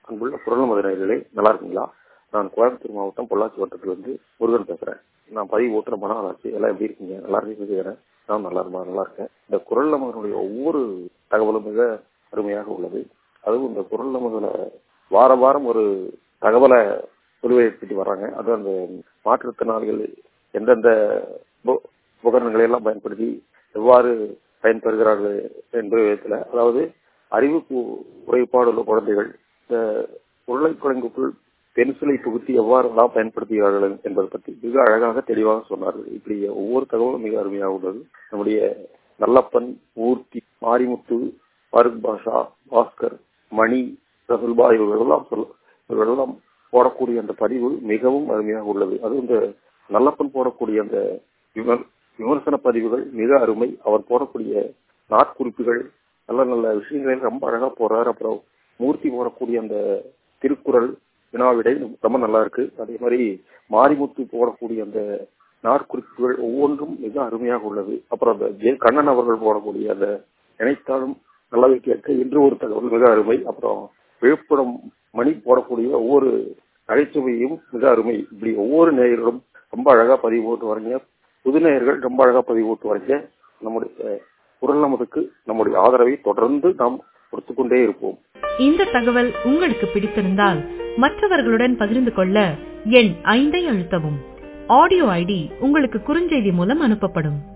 அன்புள்ள குரல் மதுரைகளே நல்லா இருக்கீங்களா நான் கோயம்புத்தூர் மாவட்டம் பொள்ளாச்சி வட்டத்திலிருந்து முருகன் பேசுறேன் நான் பதிவு ஓட்டுற மன ஆளாச்சு எல்லாம் எப்படி இருக்கீங்க நல்லா இருக்கீங்க நான் நல்லா இருமா நல்லா இருக்கேன் இந்த குரல் நமதனுடைய ஒவ்வொரு தகவலும் மிக அருமையாக உள்ளது அதுவும் இந்த குரல் நமதுல வார வாரம் ஒரு தகவலை ஒளிபரப்பிட்டு வர்றாங்க அது அந்த மாற்றுத்திறனாளிகள் எந்தெந்த உப- உபகரணங்களை எல்லாம் பயன்படுத்தி எவ்வாறு பயன்பெறுகிறார்கள் என்ற விதத்துல அதாவது அறிவு கு- குறைபாடு உள்ள குழந்தைகள் இந்த உருளைக்கிழங்குக்குள் பென்சிலை புகுத்தி எவ்வாறெல்லாம் பயன்படுத்துகிறார்கள் என்பதை பற்றி மிக அழகாக தெளிவாக சொன்னார்கள் இப்படி ஒவ்வொரு தகவலும் மிக அருமையாக உள்ளது நம்முடைய நல்லப்பன் மூர்த்தி மாரிமுத்து ஃபருக் பாஷா பாஸ்கர் மணி ரசுல்பா இவர்களெல்லாம் சொல் இவர்களெல்லாம் போடக்கூடிய அந்த பதிவு மிகவும் அருமையாக உள்ளது அது இந்த நல்லப்பன் போடக்கூடிய அந்த விமர்- விமர்சன பதிவுகள் மிக அருமை அவர் போடக்கூடிய நாட்குறிப்புகள் நல்ல நல்ல விஷயங்களை ரொம்ப அழகா போடுறாரு அப்புறம் மூர்த்தி போடக்கூடிய அந்த திருக்குறள் வினாவிடை ரொம்ப நல்லா இருக்கு அதே மாதிரி மாரிமுத்து போடக்கூடிய அந்த நாட்குறிப்புகள் ஒவ்வொன்றும் மிக அருமையாக உள்ளது அப்புறம் அந்த ஜே கண்ணன் அவர்கள் போடக்கூடிய அந்த நினைத்தாலும் நல்லவை கேட்க இன்று ஒரு தகவல் மிக அருமை அப்புறம் விழுப்புரம் மணி போடக்கூடிய ஒவ்வொரு நகைச்சுவையும் மிக அருமை இப்படி ஒவ்வொரு நேயர்களும் ரொம்ப அழகா பதிவு போட்டு வரீங்க புது நேயர்கள் ரொம்ப அழகா பதிவு போட்டு வரீங்க நம்முடைய குரல் நமதுக்கு நம்முடைய ஆதரவை தொடர்ந்து நாம் கொடுத்துக் கொண்டே இருப்போம் இந்த தகவல் உங்களுக்கு பிடித்திருந்தால் மற்றவர்களுடன் பகிர்ந்து கொள்ள எண் ஐந்தை அழுத்தவும் ஆடியோ ஐடி உங்களுக்கு குறுஞ்செய்தி மூலம் அனுப்பப்படும்